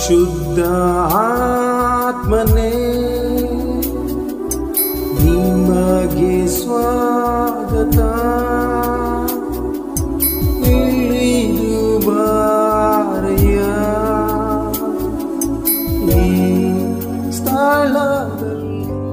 ಶುದ್ಧ ಆತ್ಮನೇ ನಿಮಗೆ ಸ್ವಾಗತ ಇಳಿದು ಬಾರಯ್ಯ ಈ ಸ್ಥಳದಲ್ಲಿ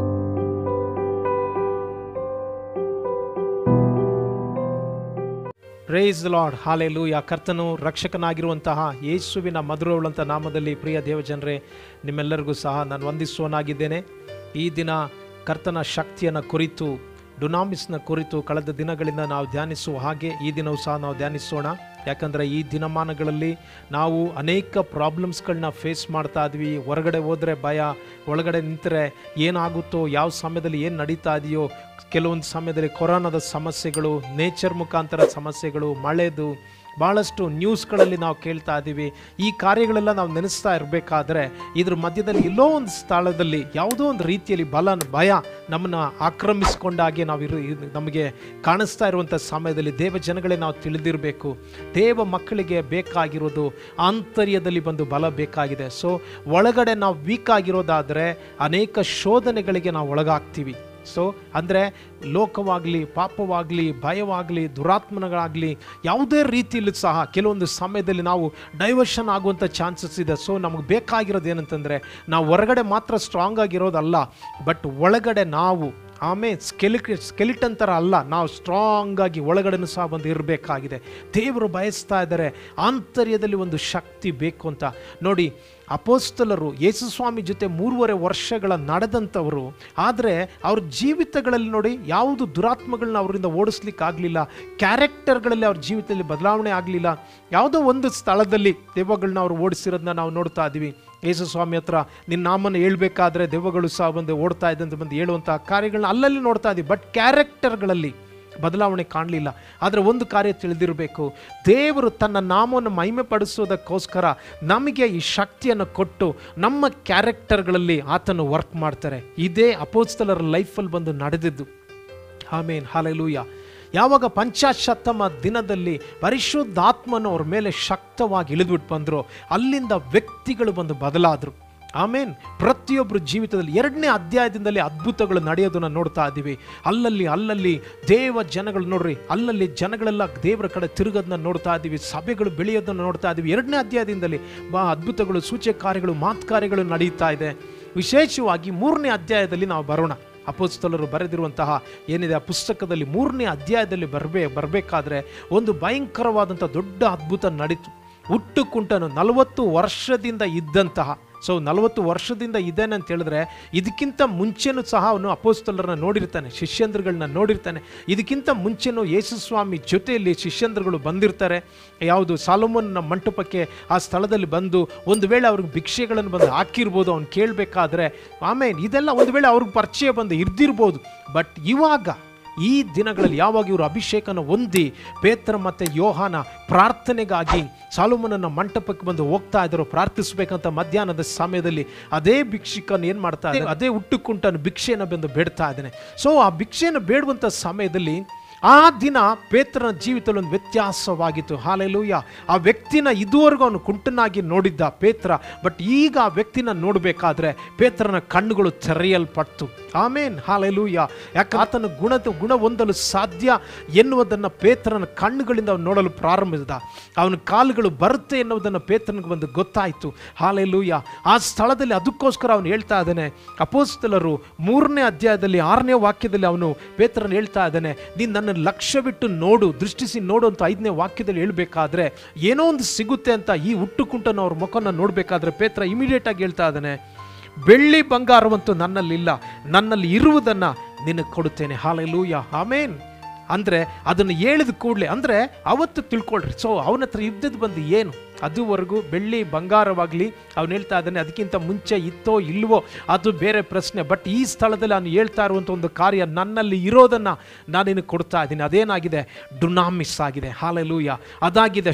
ಪ್ರೈಸ್ ಲಾರ್ಡ್ ಹಾಲೆಲೂಯ ಕರ್ತನು ರಕ್ಷಕನಾಗಿರುವಂತಹ ಯೇಸುವಿನ ಮಧುರವುಳ್ಳಂಥ ನಾಮದಲ್ಲಿ ಪ್ರಿಯ ದೇವಜನರೇ ನಿಮ್ಮೆಲ್ಲರಿಗೂ ಸಹ ನಾನು ವಂದಿಸುವನಾಗಿದ್ದೇನೆ ಈ ದಿನ ಕರ್ತನ ಶಕ್ತಿಯನ್ನು ಕುರಿತು ಡುನಾಮಿಸ್ನ ಕುರಿತು ಕಳೆದ ದಿನಗಳಿಂದ ನಾವು ಧ್ಯಾನಿಸುವ ಹಾಗೆ ಈ ದಿನವೂ ಸಹ ನಾವು ಧ್ಯಾನಿಸೋಣ ಯಾಕಂದರೆ ಈ ದಿನಮಾನಗಳಲ್ಲಿ ನಾವು ಅನೇಕ ಪ್ರಾಬ್ಲಮ್ಸ್ಗಳನ್ನ ಫೇಸ್ ಮಾಡ್ತಾ ಇದ್ವಿ ಹೊರಗಡೆ ಹೋದರೆ ಭಯ ಒಳಗಡೆ ನಿಂತರೆ ಏನಾಗುತ್ತೋ ಯಾವ ಸಮಯದಲ್ಲಿ ಏನು ನಡೀತಾ ಇದೆಯೋ ಕೆಲವೊಂದು ಸಮಯದಲ್ಲಿ ಕೊರೋನಾದ ಸಮಸ್ಯೆಗಳು ನೇಚರ್ ಮುಖಾಂತರ ಸಮಸ್ಯೆಗಳು ಮಳೆದು ಭಾಳಷ್ಟು ನ್ಯೂಸ್ಗಳಲ್ಲಿ ನಾವು ಕೇಳ್ತಾ ಇದ್ದೀವಿ ಈ ಕಾರ್ಯಗಳೆಲ್ಲ ನಾವು ನೆನೆಸ್ತಾ ಇರಬೇಕಾದ್ರೆ ಇದ್ರ ಮಧ್ಯದಲ್ಲಿ ಎಲ್ಲೋ ಒಂದು ಸ್ಥಳದಲ್ಲಿ ಯಾವುದೋ ಒಂದು ರೀತಿಯಲ್ಲಿ ಬಲ ಭಯ ನಮ್ಮನ್ನು ಆಕ್ರಮಿಸಿಕೊಂಡಾಗೆ ನಾವು ಇರು ಇರು- ನಮಗೆ ಕಾಣಿಸ್ತಾ ಇರುವಂಥ ಸಮಯದಲ್ಲಿ ದೇವ ಜನಗಳೇ ನಾವು ತಿಳಿದಿರಬೇಕು ದೇವ ಮಕ್ಕಳಿಗೆ ಬೇಕಾಗಿರೋದು ಆಂತರ್ಯದಲ್ಲಿ ಬಂದು ಬಲ ಬೇಕಾಗಿದೆ ಸೊ ಒಳಗಡೆ ನಾವು ವೀಕ್ ಆಗಿರೋದಾದರೆ ಅನೇಕ ಶೋಧನೆಗಳಿಗೆ ನಾವು ಒಳಗಾಗ್ತೀವಿ ಸೊ ಅಂದರೆ ಲೋಕವಾಗಲಿ ಪಾಪವಾಗಲಿ ಭಯವಾಗಲಿ ದುರಾತ್ಮನಗಳಾಗಲಿ ಯಾವುದೇ ರೀತಿಯಲ್ಲೂ ಸಹ ಕೆಲವೊಂದು ಸಮಯದಲ್ಲಿ ನಾವು ಡೈವರ್ಷನ್ ಆಗುವಂಥ ಚಾನ್ಸಸ್ ಇದೆ ಸೊ ನಮಗೆ ಬೇಕಾಗಿರೋದು ಏನಂತಂದರೆ ನಾವು ಹೊರಗಡೆ ಮಾತ್ರ ಸ್ಟ್ರಾಂಗ್ ಆಗಿರೋದಲ್ಲ ಬಟ್ ಒಳಗಡೆ ನಾವು ಆಮೇಲೆ ಸ್ಕೆಲಿಕ್ ಸ್ಕೆಲಿಟನ್ ಥರ ಅಲ್ಲ ನಾವು ಸ್ಟ್ರಾಂಗ್ ಆಗಿ ಒಳಗಡೆನೂ ಸಹ ಬಂದು ಇರಬೇಕಾಗಿದೆ ದೇವರು ಬಯಸ್ತಾ ಇದ್ದಾರೆ ಆಂತರ್ಯದಲ್ಲಿ ಒಂದು ಶಕ್ತಿ ಬೇಕು ಅಂತ ನೋಡಿ ಅಪೋಸ್ತಲರು ಯೇಸುಸ್ವಾಮಿ ಜೊತೆ ಮೂರುವರೆ ವರ್ಷಗಳ ನಡೆದಂಥವರು ಆದರೆ ಅವ್ರ ಜೀವಿತಗಳಲ್ಲಿ ನೋಡಿ ಯಾವುದು ದುರಾತ್ಮಗಳನ್ನ ಅವರಿಂದ ಓಡಿಸ್ಲಿಕ್ಕಾಗಲಿಲ್ಲ ಕ್ಯಾರೆಕ್ಟರ್ಗಳಲ್ಲಿ ಅವ್ರ ಜೀವಿತದಲ್ಲಿ ಬದಲಾವಣೆ ಆಗಲಿಲ್ಲ ಯಾವುದೋ ಒಂದು ಸ್ಥಳದಲ್ಲಿ ದೆವ್ವಗಳನ್ನ ಅವ್ರು ಓಡಿಸಿರೋದನ್ನ ನಾವು ನೋಡ್ತಾ ಇದ್ದೀವಿ ಯೇಸು ಸ್ವಾಮಿ ಹತ್ರ ನಿನ್ನ ನಾಮನ ಹೇಳ್ಬೇಕಾದ್ರೆ ದೆವ್ವಗಳು ಸಹ ಬಂದು ಓಡ್ತಾ ಇದ್ದಂತ ಬಂದು ಹೇಳುವಂಥ ಕಾರ್ಯಗಳನ್ನ ಅಲ್ಲಲ್ಲಿ ನೋಡ್ತಾ ಇದ್ದೀವಿ ಬಟ್ ಕ್ಯಾರೆಕ್ಟರ್ಗಳಲ್ಲಿ ಬದಲಾವಣೆ ಕಾಣಲಿಲ್ಲ ಆದರೆ ಒಂದು ಕಾರ್ಯ ತಿಳಿದಿರಬೇಕು ದೇವರು ತನ್ನ ನಾಮವನ್ನು ಮಹಿಮೆ ಪಡಿಸೋದಕ್ಕೋಸ್ಕರ ನಮಗೆ ಈ ಶಕ್ತಿಯನ್ನು ಕೊಟ್ಟು ನಮ್ಮ ಕ್ಯಾರೆಕ್ಟರ್ಗಳಲ್ಲಿ ಆತನು ವರ್ಕ್ ಮಾಡ್ತಾರೆ ಇದೇ ಅಪೋಸ್ತಲರ ಲೈಫಲ್ಲಿ ಬಂದು ನಡೆದಿದ್ದು ಆಮೇನ್ ಹಾಲೆಲೂಯ ಯಾವಾಗ ಪಂಚಾಶತ್ತಮ ದಿನದಲ್ಲಿ ಪರಿಶುದ್ಧಾತ್ಮನು ಅವ್ರ ಮೇಲೆ ಶಕ್ತವಾಗಿ ಇಳಿದ್ಬಿಟ್ಟು ಬಂದರು ಅಲ್ಲಿಂದ ವ್ಯಕ್ತಿಗಳು ಬಂದು ಬದಲಾದರು ಆಮೇನ್ ಪ್ರತಿಯೊಬ್ಬರು ಜೀವಿತದಲ್ಲಿ ಎರಡನೇ ಅಧ್ಯಾಯದಿಂದಲೇ ಅದ್ಭುತಗಳು ನಡೆಯೋದನ್ನು ನೋಡ್ತಾ ಇದ್ದೀವಿ ಅಲ್ಲಲ್ಲಿ ಅಲ್ಲಲ್ಲಿ ದೇವ ಜನಗಳು ನೋಡ್ರಿ ಅಲ್ಲಲ್ಲಿ ಜನಗಳೆಲ್ಲ ದೇವರ ಕಡೆ ತಿರುಗೋದನ್ನ ನೋಡ್ತಾ ಇದ್ದೀವಿ ಸಭೆಗಳು ಬೆಳೆಯೋದನ್ನು ನೋಡ್ತಾ ಇದ್ದೀವಿ ಎರಡನೇ ಅಧ್ಯಾಯದಿಂದಲೇ ಬಾ ಅದ್ಭುತಗಳು ಸೂಚಕ ಕಾರ್ಯಗಳು ಮಾತು ಕಾರ್ಯಗಳು ನಡೀತಾ ಇದೆ ವಿಶೇಷವಾಗಿ ಮೂರನೇ ಅಧ್ಯಾಯದಲ್ಲಿ ನಾವು ಬರೋಣ ಅಪೋಸ್ತಲರು ಬರೆದಿರುವಂತಹ ಏನಿದೆ ಆ ಪುಸ್ತಕದಲ್ಲಿ ಮೂರನೇ ಅಧ್ಯಾಯದಲ್ಲಿ ಬರಬೇ ಬರಬೇಕಾದ್ರೆ ಒಂದು ಭಯಂಕರವಾದಂಥ ದೊಡ್ಡ ಅದ್ಭುತ ನಡೀತು ಹುಟ್ಟು ಕುಂಟನು ನಲವತ್ತು ವರ್ಷದಿಂದ ಇದ್ದಂತಹ ಸೊ ನಲವತ್ತು ವರ್ಷದಿಂದ ಇದ್ದೇನೆ ಅಂತ ಹೇಳಿದ್ರೆ ಇದಕ್ಕಿಂತ ಮುಂಚೆನೂ ಸಹ ಅವನು ಅಪೋಸ್ತಲರನ್ನ ನೋಡಿರ್ತಾನೆ ಶಿಷ್ಯಂದ್ರಗಳನ್ನ ನೋಡಿರ್ತಾನೆ ಇದಕ್ಕಿಂತ ಮುಂಚೆನೂ ಯೇಸುಸ್ವಾಮಿ ಜೊತೆಯಲ್ಲಿ ಶಿಷ್ಯಂದ್ರಗಳು ಬಂದಿರ್ತಾರೆ ಯಾವುದು ಸಾಲೋಮನ್ನ ಮಂಟಪಕ್ಕೆ ಆ ಸ್ಥಳದಲ್ಲಿ ಬಂದು ಒಂದು ವೇಳೆ ಅವ್ರಿಗೆ ಭಿಕ್ಷೆಗಳನ್ನು ಬಂದು ಹಾಕಿರ್ಬೋದು ಅವ್ನು ಕೇಳಬೇಕಾದ್ರೆ ಆಮೇಲೆ ಇದೆಲ್ಲ ಒಂದು ವೇಳೆ ಅವ್ರಿಗೆ ಪರಿಚಯ ಬಂದು ಇರ್ದಿರ್ಬೋದು ಬಟ್ ಇವಾಗ ಈ ದಿನಗಳಲ್ಲಿ ಯಾವಾಗ ಇವರು ಅಭಿಷೇಕನ ಹೊಂದಿ ಪೇತ್ರ ಮತ್ತು ಯೋಹಾನ ಪ್ರಾರ್ಥನೆಗಾಗಿ ಸಾಲುಮನನ್ನ ಮಂಟಪಕ್ಕೆ ಬಂದು ಹೋಗ್ತಾ ಇದ್ರು ಪ್ರಾರ್ಥಿಸ್ಬೇಕಂತ ಮಧ್ಯಾಹ್ನದ ಸಮಯದಲ್ಲಿ ಅದೇ ಭಿಕ್ಷಿಕನ್ ಏನು ಮಾಡ್ತಾ ಇದ್ದಾನೆ ಅದೇ ಹುಟ್ಟುಕುಂಟನು ಭಿಕ್ಷೆಯನ್ನು ಬಂದು ಬೇಡ್ತಾ ಇದ್ದಾನೆ ಸೊ ಆ ಭಿಕ್ಷೆಯನ್ನು ಬೇಡುವಂಥ ಸಮಯದಲ್ಲಿ ಆ ದಿನ ಪೇತ್ರನ ಜೀವಿತದಲ್ಲಿ ಒಂದು ವ್ಯತ್ಯಾಸವಾಗಿತ್ತು ಹಾಲೆಲೂಯ ಆ ವ್ಯಕ್ತಿನ ಇದುವರೆಗೂ ಅವನು ಕುಂಟನಾಗಿ ನೋಡಿದ್ದ ಪೇತ್ರ ಬಟ್ ಈಗ ಆ ವ್ಯಕ್ತಿನ ನೋಡಬೇಕಾದ್ರೆ ಪೇತ್ರನ ಕಣ್ಣುಗಳು ತೆರೆಯಲ್ಪಡ್ತು ಆಮೇನ್ ಹಾಲೆಲೂಯ ಯಾಕೆ ಆತನ ಗುಣದ ಗುಣ ಹೊಂದಲು ಸಾಧ್ಯ ಎನ್ನುವುದನ್ನು ಪೇತ್ರನ ಕಣ್ಣುಗಳಿಂದ ಅವನು ನೋಡಲು ಪ್ರಾರಂಭಿಸಿದ ಅವನ ಕಾಲುಗಳು ಬರುತ್ತೆ ಎನ್ನುವುದನ್ನು ಪೇತ್ರನಿಗೆ ಬಂದು ಗೊತ್ತಾಯಿತು ಹಾಲೆಲೂಯ ಆ ಸ್ಥಳದಲ್ಲಿ ಅದಕ್ಕೋಸ್ಕರ ಅವನು ಹೇಳ್ತಾ ಇದ್ದಾನೆ ಅಪೋಸ್ತಲರು ಮೂರನೇ ಅಧ್ಯಾಯದಲ್ಲಿ ಆರನೇ ವಾಕ್ಯದಲ್ಲಿ ಅವನು ಪೇತ್ರನ ಹೇಳ್ತಾ ಇದ್ದಾನೆ ನೀನು ನನ್ನ ಲಕ್ಷ್ಯವಿಟ್ಟು ನೋಡು ದೃಷ್ಟಿಸಿ ನೋಡು ಅಂತ ಐದನೇ ವಾಕ್ಯದಲ್ಲಿ ಹೇಳ್ಬೇಕಾದ್ರೆ ಏನೋ ಒಂದು ಸಿಗುತ್ತೆ ಅಂತ ಈ ಹುಟ್ಟುಕುಂಟನ ಅವ್ರ ಮುಖನ ನೋಡಬೇಕಾದ್ರೆ ಪೇತ್ರ ಇಮಿಡಿಯೇಟ್ ಆಗಿ ಹೇಳ್ತಾ ಇದ್ದಾನೆ ಬೆಳ್ಳಿ ಬಂಗಾರವಂತೂ ನನ್ನಲ್ಲಿಲ್ಲ ನನ್ನಲ್ಲಿ ಇರುವುದನ್ನು ನಿನಗೆ ಕೊಡುತ್ತೇನೆ ಹಾಲೆಲೂಯ ಆಮೇನ್ ಅಂದರೆ ಅದನ್ನು ಹೇಳಿದ ಕೂಡಲೇ ಅಂದರೆ ಅವತ್ತು ತಿಳ್ಕೊಳ್ರಿ ಸೊ ಅವನ ಹತ್ರ ಇದ್ದದ್ದು ಬಂದು ಏನು ಅದುವರೆಗೂ ಬೆಳ್ಳಿ ಬಂಗಾರವಾಗಲಿ ಅವನು ಹೇಳ್ತಾ ಇದ್ದಾನೆ ಅದಕ್ಕಿಂತ ಮುಂಚೆ ಇತ್ತೋ ಇಲ್ವೋ ಅದು ಬೇರೆ ಪ್ರಶ್ನೆ ಬಟ್ ಈ ಸ್ಥಳದಲ್ಲಿ ಅವನು ಹೇಳ್ತಾ ಇರುವಂಥ ಒಂದು ಕಾರ್ಯ ನನ್ನಲ್ಲಿ ಇರೋದನ್ನು ನಾನು ನಿನಗೆ ಕೊಡ್ತಾ ಇದ್ದೀನಿ ಅದೇನಾಗಿದೆ ಡುನಾಮಿಸ್ ಆಗಿದೆ ಹಾಲೆಲೂಯ ಅದಾಗಿದೆ ಶಕ್ತಿ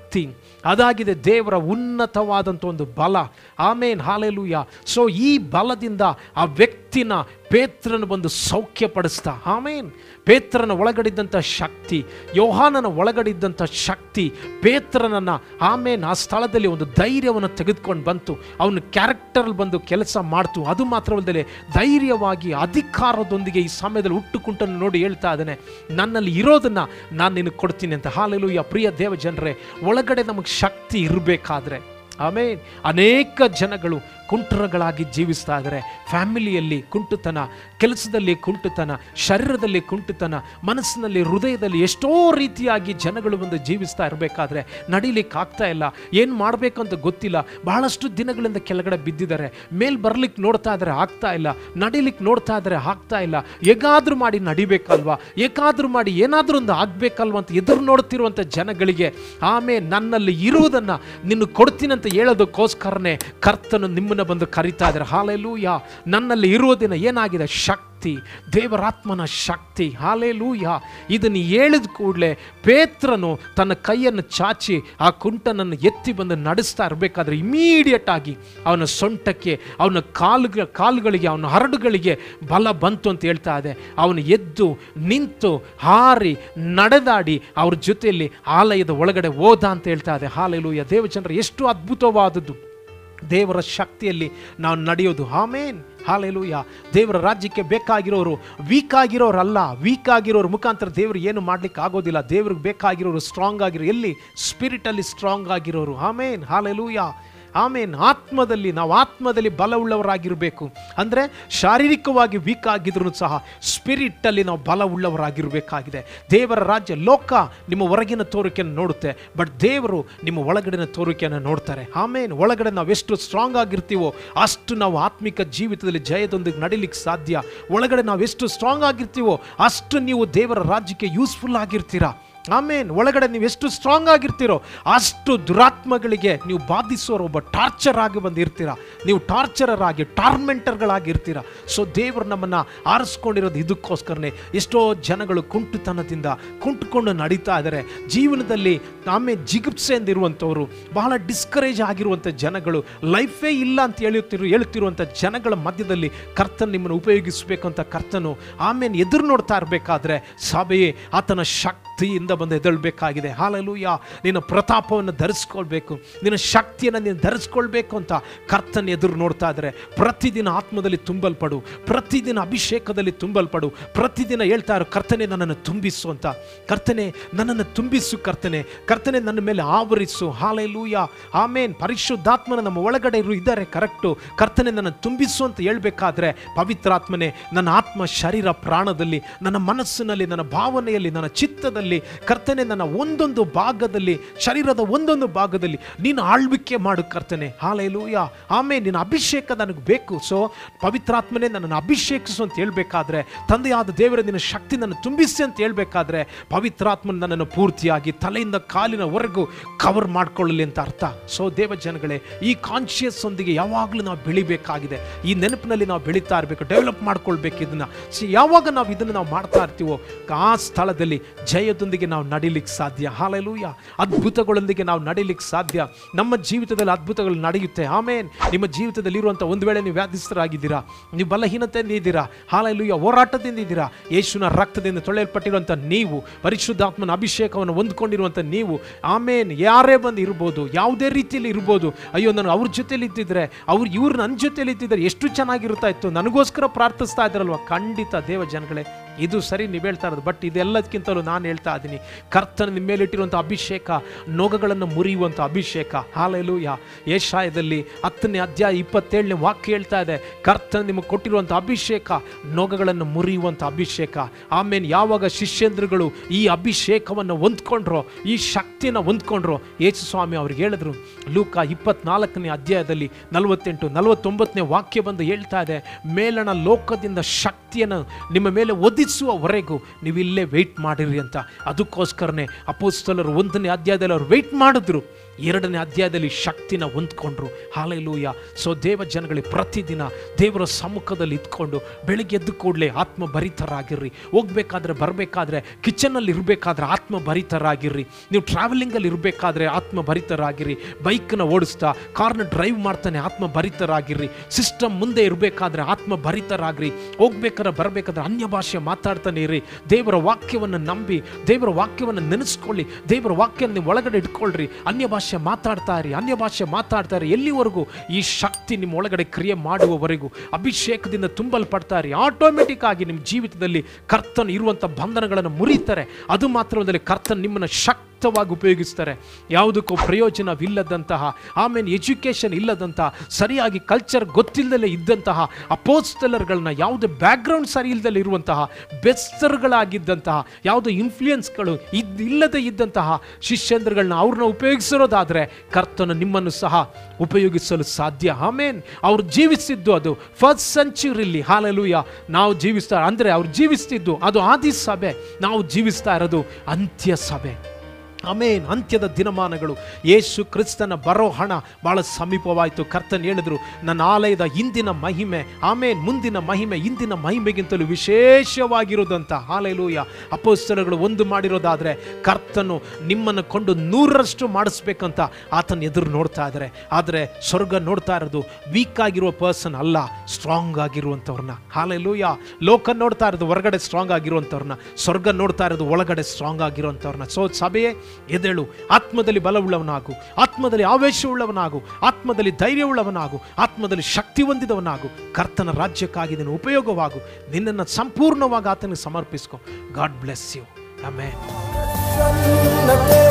ಶಕ್ತಿ ಅದಾಗಿದೆ ದೇವರ ಉನ್ನತವಾದಂಥ ಒಂದು ಬಲ ಆಮೇನ್ ಹಾಲೆಲೂಯ ಸೊ ಈ ಬಲದಿಂದ ಆ ವ್ಯಕ್ತಿನ ಪೇತ್ರನ ಬಂದು ಸೌಖ್ಯಪಡಿಸ್ತಾ ಆಮೇನ್ ಪೇತ್ರನ ಒಳಗಡಿದ್ದಂಥ ಶಕ್ತಿ ಯೋಹಾನನ ಒಳಗಡಿದ್ದಂಥ ಶಕ್ತಿ ಪೇತ್ರನನ್ನು ಆಮೇನ್ ಆ ಸ್ಥಳದಲ್ಲಿ ಒಂದು ಧೈರ್ಯವನ್ನು ತೆಗೆದುಕೊಂಡು ಬಂತು ಅವನ ಕ್ಯಾರೆಕ್ಟರ್ ಬಂದು ಕೆಲಸ ಮಾಡ್ತು ಅದು ಮಾತ್ರವಲ್ಲದೆ ಧೈರ್ಯವಾಗಿ ಅಧಿಕಾರದೊಂದಿಗೆ ಈ ಸಮಯದಲ್ಲಿ ಹುಟ್ಟು ಕುಂಟನ್ನು ನೋಡಿ ಹೇಳ್ತಾ ಇದ್ದಾನೆ ನನ್ನಲ್ಲಿ ಇರೋದನ್ನ ನಾನು ನಿನಗೆ ಕೊಡ್ತೀನಿ ಅಂತ ಹಾಲೆಲೂಯ ಪ್ರಿಯ ದೇವ ಜನರೇ ಒಳಗಡೆ ನಮಗೆ ಶಕ್ತಿ ಇರಬೇಕಾದ್ರೆ ಆಮೇನ್ ಅನೇಕ ಜನಗಳು ಕುಂಟರಗಳಾಗಿ ಜೀವಿಸ್ತಾ ಇದ್ದಾರೆ ಫ್ಯಾಮಿಲಿಯಲ್ಲಿ ಕುಂಟುತನ ಕೆಲಸದಲ್ಲಿ ಕುಂಟುತನ ಶರೀರದಲ್ಲಿ ಕುಂಟುತನ ಮನಸ್ಸಿನಲ್ಲಿ ಹೃದಯದಲ್ಲಿ ಎಷ್ಟೋ ರೀತಿಯಾಗಿ ಜನಗಳು ಬಂದು ಜೀವಿಸ್ತಾ ಇರಬೇಕಾದ್ರೆ ನಡಿಲಿಕ್ಕೆ ಆಗ್ತಾ ಇಲ್ಲ ಏನು ಮಾಡಬೇಕು ಅಂತ ಗೊತ್ತಿಲ್ಲ ಬಹಳಷ್ಟು ದಿನಗಳಿಂದ ಕೆಳಗಡೆ ಬಿದ್ದಿದ್ದಾರೆ ಮೇಲ್ ಬರ್ಲಿಕ್ಕೆ ನೋಡ್ತಾ ಇದ್ದಾರೆ ಆಗ್ತಾ ಇಲ್ಲ ನಡಿಲಿಕ್ಕೆ ನೋಡ್ತಾ ಇದ್ದಾರೆ ಆಗ್ತಾ ಇಲ್ಲ ಹೇಗಾದ್ರೂ ಮಾಡಿ ನಡಿಬೇಕಲ್ವಾ ಏಕಾದ್ರೂ ಮಾಡಿ ಏನಾದ್ರೂ ಒಂದು ಆಗ್ಬೇಕಲ್ವಾ ಅಂತ ಎದುರು ನೋಡ್ತಿರುವಂಥ ಜನಗಳಿಗೆ ಆಮೇಲೆ ನನ್ನಲ್ಲಿ ಇರುವುದನ್ನ ನಿನ್ನ ಕೊಡ್ತೀನಂತ ಹೇಳೋದಕ್ಕೋಸ್ಕರನೇ ಕರ್ತನು ನಿಮ್ಮನ್ನು ಬಂದು ಕರಿತಾ ಇದ್ದಾರೆ ಹಾಲೆಲೂಯ ನನ್ನಲ್ಲಿ ಇರುವುದಿನ ಏನಾಗಿದೆ ಶಕ್ತಿ ದೇವರಾತ್ಮನ ಶಕ್ತಿ ಹಾಲೆಲೂಯ ಇದನ್ನು ಹೇಳಿದ ಕೂಡಲೇ ಪೇತ್ರನು ತನ್ನ ಕೈಯನ್ನು ಚಾಚಿ ಆ ಕುಂಟನನ್ನು ಎತ್ತಿ ಬಂದು ನಡೆಸ್ತಾ ಇರಬೇಕಾದ್ರೆ ಇಮಿಡಿಯೇಟ್ ಆಗಿ ಅವನ ಸೊಂಟಕ್ಕೆ ಅವನ ಕಾಲುಗಳ ಕಾಲುಗಳಿಗೆ ಅವನ ಹರಡುಗಳಿಗೆ ಬಲ ಬಂತು ಅಂತ ಹೇಳ್ತಾ ಇದೆ ಅವನು ಎದ್ದು ನಿಂತು ಹಾರಿ ನಡೆದಾಡಿ ಅವ್ರ ಜೊತೆಯಲ್ಲಿ ಆಲಯದ ಒಳಗಡೆ ಹೋದ ಅಂತ ಹೇಳ್ತಾ ಇದೆ ಹಾಲೆಲೂಯ ದೇವಚಂದ್ರ ಎಷ್ಟು ಅದ್ಭುತವಾದದ್ದು ದೇವರ ಶಕ್ತಿಯಲ್ಲಿ ನಾವು ನಡೆಯೋದು ಆಮೇನ್ ಹಾಲೆಲೂಯ ದೇವರ ರಾಜ್ಯಕ್ಕೆ ಬೇಕಾಗಿರೋರು ವೀಕ್ ಆಗಿರೋರಲ್ಲ ವೀಕ್ ಆಗಿರೋರು ಮುಖಾಂತರ ದೇವರು ಏನು ಮಾಡ್ಲಿಕ್ಕೆ ಆಗೋದಿಲ್ಲ ದೇವ್ರಿಗೆ ಬೇಕಾಗಿರೋರು ಸ್ಟ್ರಾಂಗ್ ಆಗಿರೋ ಎಲ್ಲಿ ಸ್ಪಿರಿಟಲ್ಲಿ ಸ್ಟ್ರಾಂಗ್ ಆಗಿರೋರು ಆಮೇನ್ ಹಾಲೆಲೂಯ ಆಮೇನ್ ಆತ್ಮದಲ್ಲಿ ನಾವು ಆತ್ಮದಲ್ಲಿ ಬಲವುಳ್ಳವರಾಗಿರಬೇಕು ಅಂದರೆ ಶಾರೀರಿಕವಾಗಿ ವೀಕ್ ಆಗಿದ್ರು ಸಹ ಸ್ಪಿರಿಟ್ಟಲ್ಲಿ ನಾವು ಬಲವುಳ್ಳವರಾಗಿರಬೇಕಾಗಿದೆ ದೇವರ ರಾಜ್ಯ ಲೋಕ ನಿಮ್ಮ ಹೊರಗಿನ ತೋರಿಕೆಯನ್ನು ನೋಡುತ್ತೆ ಬಟ್ ದೇವರು ನಿಮ್ಮ ಒಳಗಡಿನ ತೋರಿಕೆಯನ್ನು ನೋಡ್ತಾರೆ ಆಮೇನ್ ಒಳಗಡೆ ನಾವು ಎಷ್ಟು ಸ್ಟ್ರಾಂಗ್ ಆಗಿರ್ತೀವೋ ಅಷ್ಟು ನಾವು ಆತ್ಮಿಕ ಜೀವಿತದಲ್ಲಿ ಜಯದೊಂದಿಗೆ ನಡಿಲಿಕ್ಕೆ ಸಾಧ್ಯ ಒಳಗಡೆ ನಾವು ಎಷ್ಟು ಸ್ಟ್ರಾಂಗ್ ಆಗಿರ್ತೀವೋ ಅಷ್ಟು ನೀವು ದೇವರ ರಾಜ್ಯಕ್ಕೆ ಯೂಸ್ಫುಲ್ ಆಗಿರ್ತೀರಾ ಆಮೇನ್ ಒಳಗಡೆ ನೀವು ಎಷ್ಟು ಸ್ಟ್ರಾಂಗ್ ಆಗಿರ್ತೀರೋ ಅಷ್ಟು ದುರಾತ್ಮಗಳಿಗೆ ನೀವು ಬಾಧಿಸೋರು ಒಬ್ಬ ಟಾರ್ಚರ್ ಆಗಿ ಬಂದಿರ್ತೀರಾ ನೀವು ಟಾರ್ಚರರ್ ಆಗಿ ಟಾರ್ಮೆಂಟರ್ಗಳಾಗಿ ಇರ್ತೀರಾ ಸೊ ದೇವರು ನಮ್ಮನ್ನು ಆರಿಸ್ಕೊಂಡಿರೋದು ಇದಕ್ಕೋಸ್ಕರನೇ ಎಷ್ಟೋ ಜನಗಳು ಕುಂಟುತನದಿಂದ ಕುಂಟುಕೊಂಡು ನಡೀತಾ ಇದ್ದಾರೆ ಜೀವನದಲ್ಲಿ ಆಮೇಲೆ ಜಿಗುಪ್ಸೆಯಿಂದ ಇರುವಂಥವ್ರು ಬಹಳ ಡಿಸ್ಕರೇಜ್ ಆಗಿರುವಂಥ ಜನಗಳು ಲೈಫೇ ಇಲ್ಲ ಅಂತ ಹೇಳುತ್ತಿರು ಹೇಳುತ್ತಿರುವಂಥ ಜನಗಳ ಮಧ್ಯದಲ್ಲಿ ಕರ್ತನ್ ನಿಮ್ಮನ್ನು ಉಪಯೋಗಿಸಬೇಕು ಅಂತ ಕರ್ತನು ಆಮೇಲೆ ಎದುರು ನೋಡ್ತಾ ಇರಬೇಕಾದ್ರೆ ಸಭೆಯೇ ಆತನ ಶಕ್ತಿಯಿಂದ ಬಂದು ಎದಳ್ಬೇಕಾಗಿದೆ ಹಾಲಲೂಯ ನಿನ್ನ ಪ್ರತಾಪವನ್ನು ಧರಿಸ್ಕೊಳ್ಬೇಕು ನಿನ್ನ ಶಕ್ತಿಯನ್ನು ನೀನು ಧರಿಸ್ಕೊಳ್ಬೇಕು ಅಂತ ಕರ್ತನ ಎದುರು ನೋಡ್ತಾ ಇದ್ದಾರೆ ಪ್ರತಿದಿನ ಆತ್ಮದಲ್ಲಿ ತುಂಬಲ್ಪಡು ಪ್ರತಿದಿನ ಅಭಿಷೇಕದಲ್ಲಿ ತುಂಬಲ್ಪಡು ಪ್ರತಿದಿನ ಹೇಳ್ತಾ ಇರೋ ಕರ್ತನೆ ನನ್ನನ್ನು ತುಂಬಿಸು ಅಂತ ಕರ್ತನೆ ನನ್ನನ್ನು ತುಂಬಿಸು ಕರ್ತನೆ ಕರ್ತನೆ ನನ್ನ ಮೇಲೆ ಆವರಿಸು ಹಾಲೆಲೂಯ ಆಮೇನ್ ಪರಿಶುದ್ಧಾತ್ಮನ ನಮ್ಮ ಒಳಗಡೆ ಇರು ಇದ್ದಾರೆ ಕರೆಕ್ಟು ಕರ್ತನೆ ನನ್ನ ತುಂಬಿಸು ಅಂತ ಹೇಳ್ಬೇಕಾದ್ರೆ ಪವಿತ್ರಾತ್ಮನೆ ನನ್ನ ಆತ್ಮ ಶರೀರ ಪ್ರಾಣದಲ್ಲಿ ನನ್ನ ಮನಸ್ಸಿನಲ್ಲಿ ನನ್ನ ಭಾವನೆಯಲ್ಲಿ ನನ್ನ ಚಿತ್ತದಲ್ಲಿ ಕರ್ತನೆ ನನ್ನ ಒಂದೊಂದು ಭಾಗದಲ್ಲಿ ಶರೀರದ ಒಂದೊಂದು ಭಾಗದಲ್ಲಿ ನೀನು ಆಳ್ವಿಕೆ ಮಾಡು ಕರ್ತನೆ ಹಾಲೆಲೂಯ ಆಮೇಲೆ ನಿನ್ನ ಅಭಿಷೇಕ ನನಗೆ ಬೇಕು ಸೊ ಪವಿತ್ರಾತ್ಮನೇ ನನ್ನನ್ನು ಅಭಿಷೇಕಿಸು ಅಂತ ಹೇಳ್ಬೇಕಾದ್ರೆ ತಂದೆಯಾದ ದೇವರ ನಿನ್ನ ಶಕ್ತಿ ನನ್ನ ತುಂಬಿಸಿ ಅಂತ ಹೇಳ್ಬೇಕಾದ್ರೆ ಪವಿತ್ರಾತ್ಮನ ನನ್ನನ್ನು ಪೂರ್ತಿಯಾಗಿ ತಲೆಯಿಂದ ಕಾಲಿನವರೆಗೂ ಕವರ್ ಮಾಡ್ಕೊಳ್ಳಲಿ ಅಂತ ಅರ್ಥ ಸೊ ದೇವ ಜನಗಳೇ ಈ ಕಾನ್ಶಿಯಸ್ ಒಂದಿಗೆ ಯಾವಾಗಲೂ ನಾವು ಬೆಳಿಬೇಕಾಗಿದೆ ಈ ನೆನಪಿನಲ್ಲಿ ನಾವು ಬೆಳೀತಾ ಇರಬೇಕು ಡೆವಲಪ್ ಮಾಡ್ಕೊಳ್ಬೇಕು ಇದನ್ನ ಸೊ ಯಾವಾಗ ನಾವು ಇದನ್ನು ನಾವು ಮಾಡ್ತಾ ಇರ್ತೀವೋ ಆ ಸ್ಥಳದಲ್ಲಿ ಜಯದೊಂದಿಗೆ ನಾವು ನಡಿಲಿಕ್ಕೆ ಸಾಧ್ಯ ಹಾಲೆಲೂಯ ಅದ್ಭುತಗಳೊಂದಿಗೆ ನಾವು ನಡಿಲಿಕ್ಕೆ ಸಾಧ್ಯ ನಮ್ಮ ಜೀವಿತದಲ್ಲಿ ಅದ್ಭುತಗಳು ನಡೆಯುತ್ತೆ ಆಮೇನ್ ನಿಮ್ಮ ಜೀವಿತದಲ್ಲಿ ಇರುವಂಥ ಒಂದು ವೇಳೆ ನೀವು ವ್ಯಾಧಿಸ್ತರಾಗಿದ್ದೀರಾ ನೀವು ಬಲಹೀನತೆಯಿಂದ ಇದ್ದೀರಾ ಹಾಲೆಲೂಯ ಹೋರಾಟದಿಂದ ಇದ್ದೀರಾ ಯೇಸುವಿನ ರಕ್ತದಿಂದ ತೊಳೆಯಲ್ಪಟ್ಟಿರುವಂಥ ನೀವು ಪರಿಶುದ್ಧಾತ್ಮನ ಅಭಿಷೇಕವನ್ನು ಹೊಂದ್ಕೊಂಡಿರುವಂಥ ನೀವು ಆಮೇನ್ ಯಾರೇ ಬಂದು ಇರ್ಬೋದು ಯಾವುದೇ ರೀತಿಯಲ್ಲಿ ಇರ್ಬೋದು ಅಯ್ಯೋ ನಾನು ಅವ್ರ ಜೊತೆಲಿ ಇದ್ದಿದ್ರೆ ಅವ್ರು ಇವ್ರು ನನ್ನ ಜೊತೆಲಿ ಇದ್ದಿದ್ರೆ ಎಷ್ಟು ಚೆನ್ನಾಗಿರ್ತಾ ಇತ್ತು ನನಗೋಸ್ಕರ ಪ್ರಾರ್ಥಿಸ್ತಾ ಇದ್ದಾರಲ್ವ ಖಂಡಿತ ದೇವ ಜನಗಳೇ ಇದು ಸರಿ ನೀವು ಹೇಳ್ತಾ ಇರೋದು ಬಟ್ ಇದೆಲ್ಲದಕ್ಕಿಂತಲೂ ನಾನು ಹೇಳ್ತಾ ಇದ್ದೀನಿ ಕರ್ತನ ನಿಮ್ಮ ಮೇಲಿಟ್ಟಿರುವಂಥ ಅಭಿಷೇಕ ನೊಗಗಳನ್ನು ಮುರಿಯುವಂಥ ಅಭಿಷೇಕ ಹಾಲೆಲೂಯ ಏಷಾಯದಲ್ಲಿ ಹತ್ತನೇ ಅಧ್ಯಾಯ ಇಪ್ಪತ್ತೇಳನೇ ವಾಕ್ಯ ಹೇಳ್ತಾ ಇದೆ ಕರ್ತನ ನಿಮಗೆ ಕೊಟ್ಟಿರುವಂಥ ಅಭಿಷೇಕ ನೊಗಗಳನ್ನು ಮುರಿಯುವಂಥ ಅಭಿಷೇಕ ಆಮೇಲೆ ಯಾವಾಗ ಶಿಷ್ಯಂದ್ರಗಳು ಈ ಅಭಿಷೇಕವನ್ನು ಹೊಂದ್ಕೊಂಡ್ರೋ ಈ ಶಕ್ತಿನ ಹೊಂದ್ಕೊಂಡ್ರೋ ಯೇಸು ಸ್ವಾಮಿ ಅವ್ರಿಗೆ ಹೇಳಿದ್ರು ಲೂಕ ಇಪ್ಪತ್ನಾಲ್ಕನೇ ಅಧ್ಯಾಯದಲ್ಲಿ ನಲವತ್ತೆಂಟು ನಲವತ್ತೊಂಬತ್ತನೇ ವಾಕ್ಯ ಬಂದು ಹೇಳ್ತಾ ಇದೆ ಮೇಲಣ ಲೋಕದಿಂದ ಶಕ್ತಿಯನ್ನು ನಿಮ್ಮ ಮೇಲೆ ಒದಿಸುವವರೆಗೂ ನೀವು ಇಲ್ಲೇ ವೆಯ್ಟ್ ಮಾಡಿರಿ ಅಂತ ಅದಕ್ಕೋಸ್ಕರನೇ ಅಪೋಸ್ತಲರು ಒಂದನೇ ಅಧ್ಯಾಯದಲ್ಲಿ ಅವ್ರು ವೆಯ್ಟ್ ಮಾಡಿದ್ರು ಎರಡನೇ ಅಧ್ಯಾಯದಲ್ಲಿ ಶಕ್ತಿನ ಹೊಂದ್ಕೊಂಡ್ರು ಹಾಲೆಲೂಯ ಸೊ ದೇವ ಜನಗಳಿಗೆ ಪ್ರತಿದಿನ ದೇವರ ಸಮ್ಮುಖದಲ್ಲಿ ಇದ್ಕೊಂಡು ಬೆಳಿಗ್ಗೆ ಎದ್ದು ಕೂಡಲೇ ಆತ್ಮ ಭರಿತರಾಗಿರ್ರಿ ಹೋಗ್ಬೇಕಾದ್ರೆ ಬರಬೇಕಾದ್ರೆ ಕಿಚನಲ್ಲಿ ಇರಬೇಕಾದ್ರೆ ಆತ್ಮ ಭರಿತರಾಗಿರ್ರಿ ನೀವು ಟ್ರಾವೆಲಿಂಗಲ್ಲಿ ಇರಬೇಕಾದ್ರೆ ಆತ್ಮ ಭರಿತರಾಗಿರ್ರಿ ಬೈಕ್ನ ಓಡಿಸ್ತಾ ಕಾರ್ನ ಡ್ರೈವ್ ಮಾಡ್ತಾನೆ ಆತ್ಮ ಭರಿತರಾಗಿರ್ರಿ ಸಿಸ್ಟಮ್ ಮುಂದೆ ಇರಬೇಕಾದ್ರೆ ಆತ್ಮ ಭರಿತರಾಗ್ರಿ ಹೋಗ್ಬೇಕಾದ್ರೆ ಬರಬೇಕಾದ್ರೆ ಅನ್ಯ ಭಾಷೆ ಮಾತಾಡ್ತಾನೆ ಇರ್ರಿ ದೇವರ ವಾಕ್ಯವನ್ನು ನಂಬಿ ದೇವರ ವಾಕ್ಯವನ್ನು ನೆನೆಸ್ಕೊಳ್ಳಿ ದೇವರ ವಾಕ್ಯ ನೀವು ಒಳಗಡೆ ಇಟ್ಕೊಳ್ರಿ ಅನ್ಯ ಭಾಷೆ ಮಾತಾಡ್ತಾ ಇರಿ ಅನ್ಯ ಭಾಷೆ ಮಾತಾಡ್ತಾ ಇರಿ ಎಲ್ಲಿವರೆಗೂ ಈ ಶಕ್ತಿ ನಿಮ್ಮ ಒಳಗಡೆ ಕ್ರಿಯೆ ಮಾಡುವವರೆಗೂ ಅಭಿಷೇಕದಿಂದ ತುಂಬಲ್ಪಡ್ತಾ ಇರಿ ಆಟೋಮೆಟಿಕ್ ಆಗಿ ನಿಮ್ಮ ಜೀವಿತದಲ್ಲಿ ಕರ್ತನ್ ಇರುವಂಥ ಬಂಧನಗಳನ್ನು ಮುರಿತಾರೆ ಅದು ಮಾತ್ರವಲ್ಲದೆ ಕರ್ತನ್ ನಿಮ್ಮನ್ನು ಶಕ್ತವಾಗಿ ಉಪಯೋಗಿಸ್ತಾರೆ ಯಾವುದಕ್ಕೂ ಪ್ರಯೋಜನವಿಲ್ಲದಂತಹ ಆಮೇಲೆ ಎಜುಕೇಷನ್ ಇಲ್ಲದಂತಹ ಸರಿಯಾಗಿ ಕಲ್ಚರ್ ಗೊತ್ತಿಲ್ಲದಲ್ಲೇ ಇದ್ದಂತಹ ಅಪೋಸ್ತಲರ್ಗಳನ್ನ ಯಾವುದೇ ಬ್ಯಾಕ್ಗ್ರೌಂಡ್ ಸರಿ ಇಲ್ಲದಲ್ಲೇ ಇರುವಂತಹ ಬೆಸ್ತರ್ಗಳಾಗಿದ್ದಂತಹ ಯಾವುದೋ ಇನ್ಫ್ಲೂಯೆನ್ಸ್ಗಳು ಇದ್ ಇಲ್ಲದೆ ಇದ್ದಂತಹ ಶಿಷ್ಯಂದ್ರಗಳನ್ನ ಅವ್ರನ್ನ ಉಪಯೋಗಿಸಿರೋದಾದ್ರೆ ಕರ್ತನು ನಿಮ್ಮನ್ನು ಸಹ ಉಪಯೋಗಿಸಲು ಸಾಧ್ಯ ಆಮೇನ್ ಅವ್ರು ಜೀವಿಸಿದ್ದು ಅದು ಫಸ್ಟ್ ಸೆಂಚುರಿಲಿ ಹಾಲೆಲೂಯ ನಾವು ಜೀವಿಸ್ತಾ ಅಂದರೆ ಅವ್ರು ಜೀವಿಸ್ತಿದ್ದು ಅದು ಆದಿ ಸಭೆ ನಾವು ಜೀವಿಸ್ತಾ ಇರೋದು ಅಂತ್ಯ ಸಭೆ ಆಮೇನ್ ಅಂತ್ಯದ ದಿನಮಾನಗಳು ಯೇಸು ಕ್ರಿಸ್ತನ ಬರೋ ಹಣ ಬಹಳ ಸಮೀಪವಾಯಿತು ಕರ್ತನ್ ಹೇಳಿದ್ರು ನನ್ನ ಆಲಯದ ಇಂದಿನ ಮಹಿಮೆ ಆಮೇನ್ ಮುಂದಿನ ಮಹಿಮೆ ಇಂದಿನ ಮಹಿಮೆಗಿಂತಲೂ ವಿಶೇಷವಾಗಿರೋದಂತ ಹಾಲೆಲೂಯ ಅಪೋಸ್ತಲಗಳು ಒಂದು ಮಾಡಿರೋದಾದ್ರೆ ಕರ್ತನು ನಿಮ್ಮನ್ನು ಕೊಂಡು ನೂರರಷ್ಟು ಮಾಡಿಸ್ಬೇಕಂತ ಆತನ ಎದುರು ನೋಡ್ತಾ ಇದ್ದಾರೆ ಆದರೆ ಸ್ವರ್ಗ ನೋಡ್ತಾ ಇರೋದು ವೀಕ್ ಆಗಿರುವ ಪರ್ಸನ್ ಅಲ್ಲ ಸ್ಟ್ರಾಂಗ್ ಆಗಿರುವಂಥವ್ರನ್ನ ಹಾಲೆಲೂಯ ಲೋಕ ನೋಡ್ತಾ ಇರೋದು ಹೊರಗಡೆ ಸ್ಟ್ರಾಂಗ್ ಆಗಿರುವಂಥವ್ರನ್ನ ಸ್ವರ್ಗ ನೋಡ್ತಾ ಇರೋದು ಒಳಗಡೆ ಸ್ಟ್ರಾಂಗ್ ಆಗಿರುವಂಥವ್ರನ್ನ ಸೊ ಸಭೆಯೇ ಎದೇಳು ಆತ್ಮದಲ್ಲಿ ಬಲವುಳ್ಳವನಾಗು ಆತ್ಮದಲ್ಲಿ ಆವೇಶವುಳ್ಳವನಾಗು ಆತ್ಮದಲ್ಲಿ ಧೈರ್ಯವುಳ್ಳವನಾಗು ಆತ್ಮದಲ್ಲಿ ಶಕ್ತಿ ಹೊಂದಿದವನಾಗು ಕರ್ತನ ರಾಜ್ಯಕ್ಕಾಗಿ ನೀನು ಉಪಯೋಗವಾಗು ನಿನ್ನನ್ನು ಸಂಪೂರ್ಣವಾಗಿ ಆತನಿಗೆ ಸಮರ್ಪಿಸ್ಕೊ ಗಾಡ್ ಬ್ಲೆಸ್ ಯು ಆಮೇಲೆ ಪ್ರಸನ್ನತೆ